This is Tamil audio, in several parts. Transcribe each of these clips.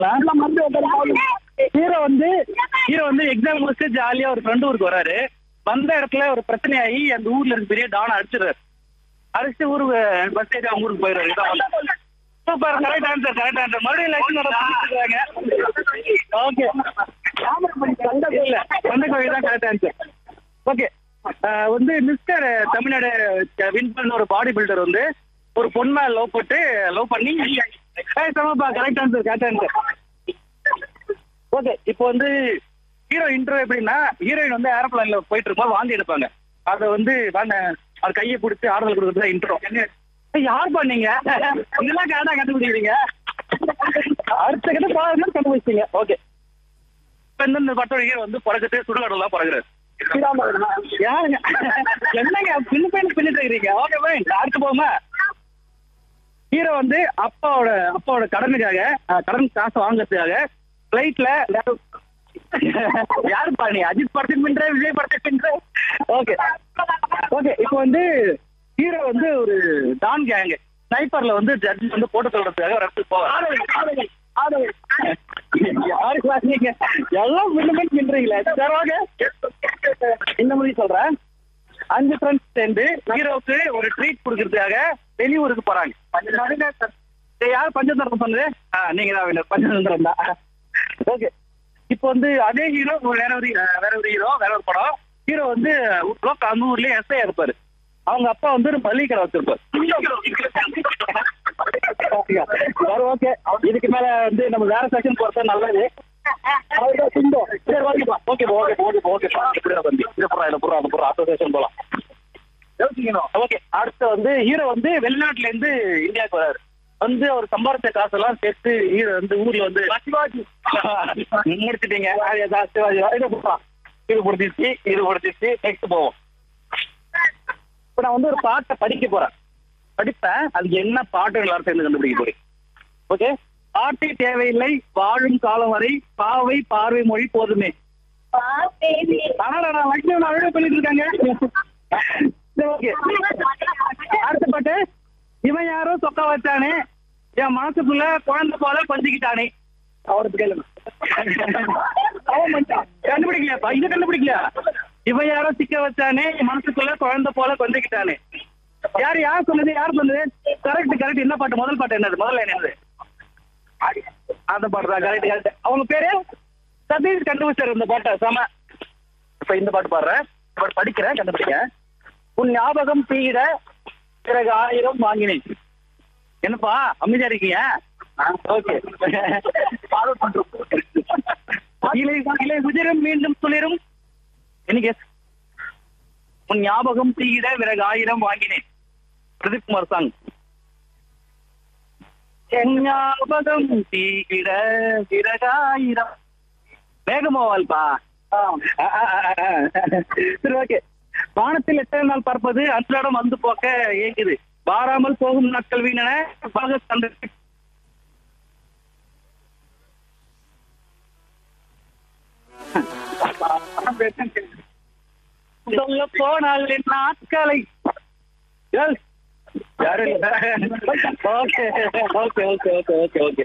ஹீரோ வந்து ஹீரோ வந்து எக்ஸாம் முடிச்சு ஜாலியா ஒரு ஃப்ரெண்ட் ஊருக்கு வராரு வந்த இடத்துல ஒரு பிரச்சனையாகி அந்த ஊர்ல இருக்க பெரிய டான் அடிச்சிடுறாரு அடிச்சு ஊருக்கு பஸ் ஏறி அவங்க ஊருக்கு போயிடுறாரு இதான் super correct answer correct answer மறுபடியும் லட்சம் நடந்துருக்காங்க ஓகே இல்ல அந்த கோயில் தான் கரெக்ட் ஆன்சர் ஓகே வந்து மிஸ்டர் தமிழ்நாடு வின் பண்ண ஒரு பாடி பில்டர் வந்து ஒரு பொண்ணை லவ் போட்டு லவ் பண்ணி ஏய், சமப்பா correct answer correct answer okay இப்போ வந்து ஹீரோ இன்டர்வியூ எப்படின்னா ஹீரோயின் வந்து ஏரோப்ளைன்ல போயிட்டு இருக்கும்போது வாந்தி எடுப்பாங்க அதை வந்து வாங்க அவர் கையை பிடிச்சி ஆறுதல் கொடுக்குறது இன்ட்ரோ யார் பண்ணீங்க இதெல்லாம் கரெக்டா கண்டுபிடிக்கிறீங்க அடுத்த கிட்ட பாருங்க கண்டுபிடிச்சீங்க ஓகே இப்ப இந்த இந்த பட்டோட ஹீரோ வந்து பிறகுட்டு சுடுகாடெல்லாம் பிறகுறாரு யாருங்க என்னங்க பின்னு பின்னு பின்னிட்டு இருக்கிறீங்க ஓகே ஃபைன் அடுத்து போமா ஹீரோ வந்து அப்பாவோட அப்பாவோட கடனுக்காக அஹ், கடன் காசு வாங்குறதுக்காக பிளைட்ல யாரு பாணி அஜித் படத்துக்கு பின்ற விஜய் படத்துக்கு பின்ற ஓகே ஓகே இப்போ வந்து ஹீரோ வந்து ஒரு டான் கேங் ஸ்னைப்பர்ல வந்து ஜட்ஜ் வந்து போட்டு சொல்றதுக்காக ஒரு இடத்துக்கு போவார் யாரு பாத்தீங்க எல்லாம் பின்னு பின்றீங்களே சரி ஓகே இந்த மாதிரி சொல்றேன் அஞ்சு ஃப்ரெண்ட்ஸ் சேர்ந்து ஹீரோவுக்கு ஒரு ட்ரீட் கொடுக்கறதுக்காக வெளியூருக்கு போறாங்க சரி, யார் பஞ்சதந்திரம் சொன்னது ஆ, நீங்க தான் winner. பஞ்சதந்திரம் தான் ஓகே இப்போ வந்து அதே ஹீரோ வேற ஒரு அஹ், வேற ஒரு ஹீரோ வேற ஒரு படம் ஹீரோ வந்து லோக்க அந்த ஊர்லயே எஸ்ஐ இருப்பாரு அவங்க அப்பா வந்து ஒரு மளிகை கடை வச்சிருப்பாரு சரி ஓகே இதுக்கு மேல வந்து நம்ம வேற செக்ஷன் போறது நல்லது அவ்வளவுதான் சிம்பம். சரி ஓகேப்பா ஓகேப்பா ஓகேப்பா ஓகேப்பா ஓகேப்பா இப்படிதான் வந்து இது புறா இது புறா அது புறா அசோசியேஷன் போலாம் ஓகே அடுத்து வந்து ஹீரோ வந்து வெளிநாட்டுல இருந்து இந்தியாவுக்கு வராரு வந்து அவர் சம்பாதிச்ச காசெல்லாம் சேர்த்து ஹீரோ வந்து ஊர்ல வந்து சிவாஜி முடிச்சிட்டீங்க அது ஏதா சிவாஜி இது புறா இது முடிச்சிச்சு இது முடிச்சிச்சு நெக்ஸ்ட் போவோம் இப்ப நான் வந்து ஒரு பாட்டை படிக்க போறேன் படிப்பேன் அது என்ன பாட்டு எல்லாரும் சேர்ந்து கண்டுபிடிக்க போறேன் ஓகே பாட்டே தேவையில்லை வாழும் காலம் வரை பாவை பார்வை மொழி போதுமே ஆனா லட்சுமி நான் வீடியோ பண்ணிட்டு இருக்காங்க சரி ஓகே அடுத்த பாட்டு இவன் யாரோ சொக்க வச்சானே என் மனசுக்குள்ள குழந்தை போல கொஞ்சிக்கிட்டானே அவருக்கு கேளுங்க அவன் மச்சான். கண்டுபிடிக்கலையாப்பா இதை கண்டுபிடிக்கலையா இவன் யாரோ சிக்க வச்சானே என் மனசுக்குள்ள குழந்தை போல கொஞ்சிக்கிட்டானே யார் யார் சொன்னது யார் சொன்னது கரெக்ட் கரெக்ட் என்ன பாட்டு முதல் பாட்டு என்னது முதல்ல என்னது அந்த பாட்டு தான் கரெக்ட் கரெக்ட் அவங்க பேரு சதீஷ் கண்டுபிடிச்சாரு இந்த பாட்டை செம இப்ப இந்த பாட்டு பாடுறேன் இந்த பாட்டு படிக்கிறேன் கண்டுபிடிக்க உன் ஞாபகம் தீர பிறகு ஆயிரம் வாங்கினேன் என்னப்பா அமைதியா இருக்கீங்க ஓகே இலை இலை உதிரும் மீண்டும் துளிரும் எனக்கு உன் ஞாபகம் தீர பிறகு ஆயிரம் வாங்கினேன் பிரதீப் குமார் சாங் என் ஞாபகம் தீர பிறகாயிரம் வேகமோவால்பா சரி ஓகே வானத்தில் எத்தனை நாள் பார்ப்பது அன்றாடம் வந்து போக்க ஏங்குது வாராமல் போகும் நாட்கள் வீணன பாக தந்தை சொல்ல போனால் என் நாட்களை Yes. யாரும் இல்ல. Okay okay okay okay okay okay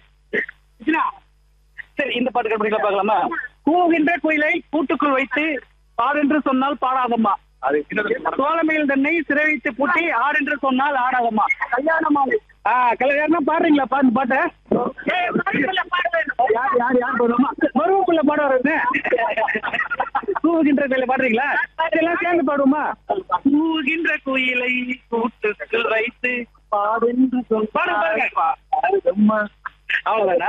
சரி இந்த பாட்டு கண்டுபிடிக்கலாம் பார்க்கலாமா கூவுகின்ற குயிலை கூட்டுக்குள் வைத்து பாடென்று சொன்னால் பாடாதம்மா சோழமையில் தன்னை சிறை வைத்து பூட்டி ஆடென்று சொன்னால் ஆடாதம்மா கல்யாணமா ஆ கல்யாணம் பாடுறீங்களா பாட்டு பாட்டை யார் யார் யார் பாடுவோமா மருவக்குள்ள பாட வருது கூவுகின்ற குயிலை பாடுறீங்களா எல்லாம் சேர்ந்து பாடுவோமா கூவுகின்ற குயிலை கூட்டுக்குள் வைத்து பாடென்று சொல் பாடுங்க பாருங்க அவ்வளவுதானா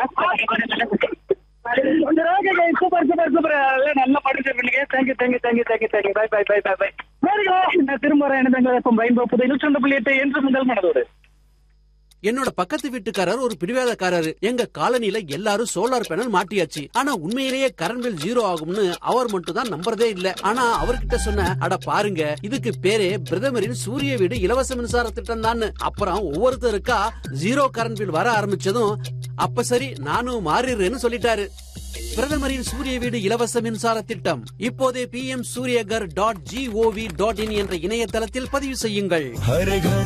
சூப்பர் சூப்பர் சூப்பர் நல்லா படிச்சு பண்ணீங்க thank you thank you thank you thank you thank you bye bye bye bye bye நான் திரும்ப வரேன் என்ன தங்க ரெயின்போ புது இருபத்தி புள்ளி எட்டு என்று முதல் மனதோடு என்னோட பக்கத்து வீட்டுக்காரர் ஒரு பிடிவாதக்காரரு எங்க காலனில எல்லாரும் சோலார் பேனல் மாட்டியாச்சு ஆனா உண்மையிலேயே கரண்ட் பில் ஜீரோ ஆகும்னு அவர் மட்டும் தான் நம்புறதே இல்ல ஆனா அவர்கிட்ட சொன்ன அட பாருங்க இதுக்கு பேரே பிரதமரின் சூரிய வீடு இலவச மின்சார திட்டம் தான் அப்புறம் ஒவ்வொருத்தருக்கா ஜீரோ கரண்ட் பில் வர ஆரம்பிச்சதும் அப்ப சரி நானும் மாறிடுறேன்னு சொல்லிட்டாரு பிரதமரின் சூரிய வீடு இலவச மின்சார திட்டம் இப்போதே P M Suryaghar dot G O V dot in என்ற இணையதளத்தில் பதிவு செய்யுங்கள் हर घर